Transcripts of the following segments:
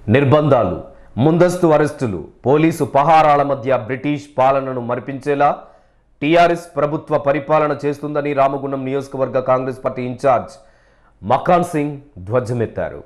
నిర్బంధాలు ముందస్తు అరెస్టులు పోలీసు పహారాల మధ్య బ్రిటిష్ పాలనను మరిపించేలా టీఆర్ఎస్ ప్రభుత్వ పరిపాలన చేస్తుందని రామగుండం నియోజకవర్గ కాంగ్రెస్ పార్టీ ఇన్ఛార్జ్ మకాన్ సింగ్ ధ్వజమెత్తారు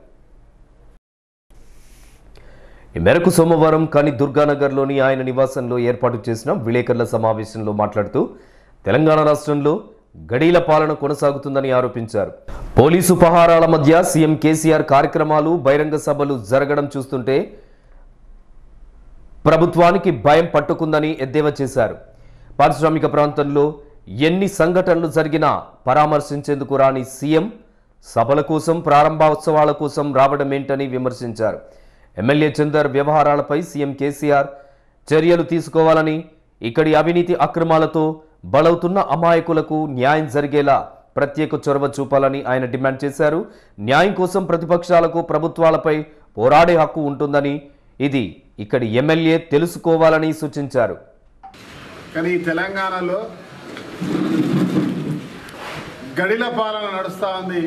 ఈ మేరకు సోమవారం కని దుర్గానగర్లోని ఆయన నివాసంలో ఏర్పాటు చేసిన విలేకరుల సమావేశంలో మాట్లాడుతూ తెలంగాణ రాష్ట్రంలో గడీల పాలన కొనసాగుతుందని ఆరోపించారు పోలీసు పహారాల మధ్య సీఎం కేసీఆర్ కార్యక్రమాలు బహిరంగ సభలు జరగడం చూస్తుంటే ప్రభుత్వానికి భయం పట్టుకుందని ఎద్దేవా చేశారు పారిశ్రామిక ప్రాంతంలో ఎన్ని సంఘటనలు జరిగినా పరామర్శించేందుకు రాని సీఎం సభల కోసం ప్రారంభోత్సవాల కోసం రావడం ఏంటని విమర్శించారు ఎమ్మెల్యే చందర్ వ్యవహారాలపై సీఎం కేసీఆర్ చర్యలు తీసుకోవాలని ఇక్కడి అవినీతి అక్రమాలతో బలవుతున్న అమాయకులకు న్యాయం జరిగేలా ప్రత్యేక చొరవ చూపాలని ఆయన డిమాండ్ చేశారు న్యాయం కోసం ప్రతిపక్షాలకు ప్రభుత్వాలపై పోరాడే హక్కు ఉంటుందని ఇది ఇక్కడి ఎమ్మెల్యే తెలుసుకోవాలని సూచించారు కానీ ఈ తెలంగాణలో గడిల పాలన నడుస్తూ ఉంది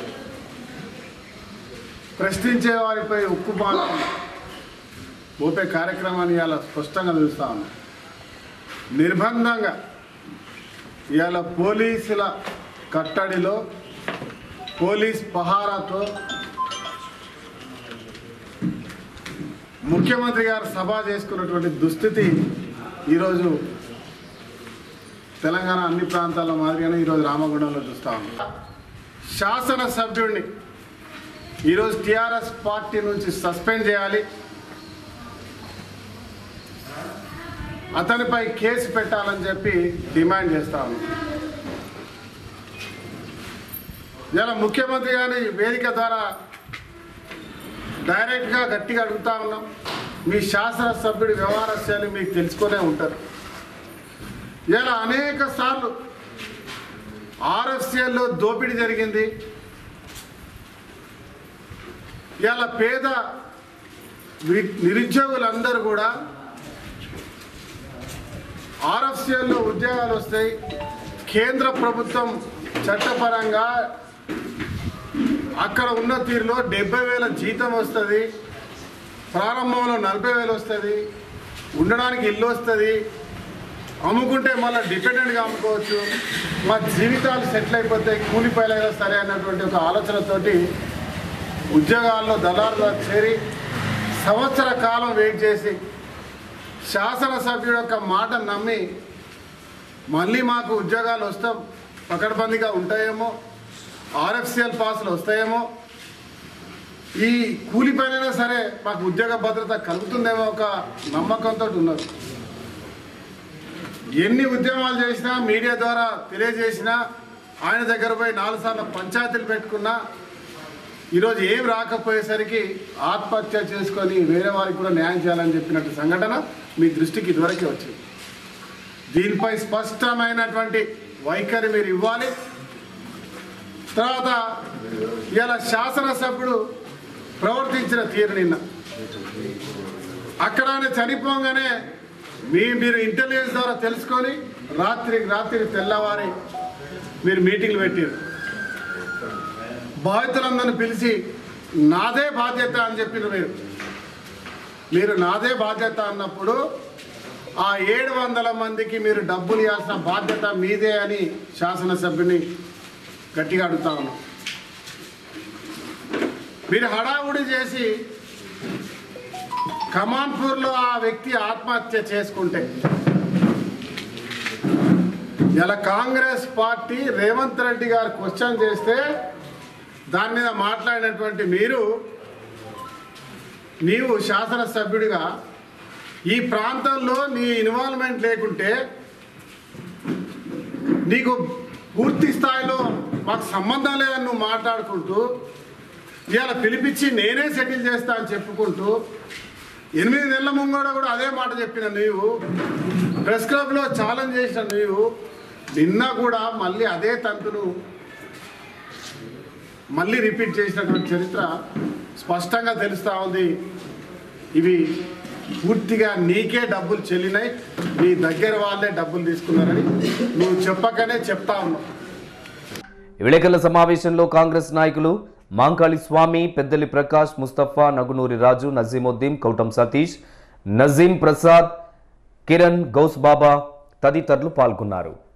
ప్రశ్నించే వారిపై ఉక్కు పాలన మోపే కార్యక్రమాన్ని ఇవాళ స్పష్టంగా చూస్తూ ఉన్నాం నిర్బంధంగా ఇవాళ పోలీసుల కట్టడిలో పోలీస్ పహారాతో ముఖ్యమంత్రి గారు సభ చేసుకున్నటువంటి దుస్థితి ఈరోజు తెలంగాణ అన్ని ప్రాంతాల మాదిరిగానే ఈరోజు రామగుండంలో చూస్తా ఉన్నాం శాసనసభ్యుడిని ఈరోజు టిఆర్ఎస్ పార్టీ నుంచి సస్పెండ్ చేయాలి అతనిపై కేసు పెట్టాలని చెప్పి డిమాండ్ చేస్తా ఉన్నాం ఇలా ముఖ్యమంత్రి గారి వేదిక ద్వారా డైరెక్ట్గా గట్టిగా అడుగుతా ఉన్నాం మీ శాసనసభ్యుడి వ్యవహారస్యాలు మీకు తెలుసుకునే ఉంటారు ఇలా అనేక సార్లు ఆర్ఎఫ్సిఎల్లో దోపిడీ జరిగింది ఇలా పేద వి- నిరుద్యోగులందరూ కూడా ఆర్ఎఫ్సిఎల్లో ఉద్యోగాలు వస్తాయి కేంద్ర ప్రభుత్వం చట్టపరంగా అక్కడ ఉన్న తీరులో డెబ్బై వేల జీతం వస్తుంది ప్రారంభంలో నలభై వేలు వస్తుంది ఉండడానికి ఇల్లు వస్తుంది అమ్ముకుంటే మళ్ళీ డిపెండెంట్గా అమ్ముకోవచ్చు మా జీవితాలు సెటిల్ అయిపోతాయి కూలిపోయలేదా సరే అన్నటువంటి ఒక ఆలోచనతోటి ఉద్యోగాల్లో దళారులో చేరి సంవత్సర కాలం వెయిట్ చేసి శాసనసభ్యుడు యొక్క మాట నమ్మి మళ్ళీ మాకు ఉద్యోగాలు వస్తాం పకడ్బందీగా ఉంటాయేమో ఆర్ఎఫ్సిఎల్ పాసులు వస్తాయేమో ఈ కూలిపోయినైనా సరే మాకు ఉద్యోగ భద్రత కలుగుతుందేమో ఒక నమ్మకంతో ఉన్నారు ఎన్ని ఉద్యమాలు చేసినా మీడియా ద్వారా తెలియజేసినా ఆయన దగ్గర పోయి నాలుగు సార్లు పంచాయతీలు పెట్టుకున్నా ఈరోజు ఏం రాకపోయేసరికి ఆత్మహత్య చేసుకొని వేరే వారికి కూడా న్యాయం చేయాలని చెప్పినట్టు సంఘటన మీ దృష్టికి ఇదివరకే వచ్చింది దీనిపై స్పష్టమైనటువంటి వైఖరి మీరు ఇవ్వాలి తర్వాత ఇలా శాసనసభ్యుడు ప్రవర్తించిన తీరు నిన్న అక్కడ ఆయన చనిపోగానే మీ మీరు ఇంటెలిజెన్స్ ద్వారా తెలుసుకొని రాత్రి రాత్రి తెల్లవారి మీరు మీటింగ్లు పెట్టారు బాధితులందరిని పిలిచి నాదే బాధ్యత అని చెప్పిన మీరు మీరు నాదే బాధ్యత అన్నప్పుడు ఆ ఏడు వందల మందికి మీరు డబ్బులు ఇవ్వాల్సిన బాధ్యత మీదే అని శాసనసభ్యుని గట్టిగా అడుగుతా ఉన్నాం మీరు హడావుడి చేసి కమాన్పూర్లో ఆ వ్యక్తి ఆత్మహత్య చేసుకుంటే ఇలా కాంగ్రెస్ పార్టీ రేవంత్ రెడ్డి గారు క్వశ్చన్ చేస్తే దాని మీద మాట్లాడినటువంటి మీరు నీవు శాసనసభ్యుడిగా ఈ ప్రాంతంలో నీ ఇన్వాల్వ్మెంట్ లేకుంటే నీకు పూర్తి స్థాయిలో మాకు సంబంధం లేదని నువ్వు మాట్లాడుకుంటూ ఇవాళ పిలిపించి నేనే సెటిల్ చేస్తా అని చెప్పుకుంటూ ఎనిమిది నెలల ముంగడ కూడా అదే మాట చెప్పిన నీవు ప్రెస్ క్లబ్లో ఛాలెంజ్ చేసిన నీవు నిన్న కూడా మళ్ళీ అదే తంతును మళ్ళీ రిపీట్ చేసినటువంటి చరిత్ర స్పష్టంగా తెలుస్తూ ఉంది ఇవి పూర్తిగా నీకే డబ్బులు చెల్లినాయి నీ దగ్గర వాళ్ళే డబ్బులు తీసుకున్నారని నువ్వు చెప్పకనే చెప్తా ఉన్నావు ఈ విలేకరుల సమావేశంలో కాంగ్రెస్ నాయకులు మాంకాళి స్వామి పెద్దలి ప్రకాష్ ముస్తఫా నగునూరి రాజు నజీముద్దీన్ కౌటం సతీష్ నజీం ప్రసాద్ కిరణ్ గౌస్ బాబా తదితరులు పాల్గొన్నారు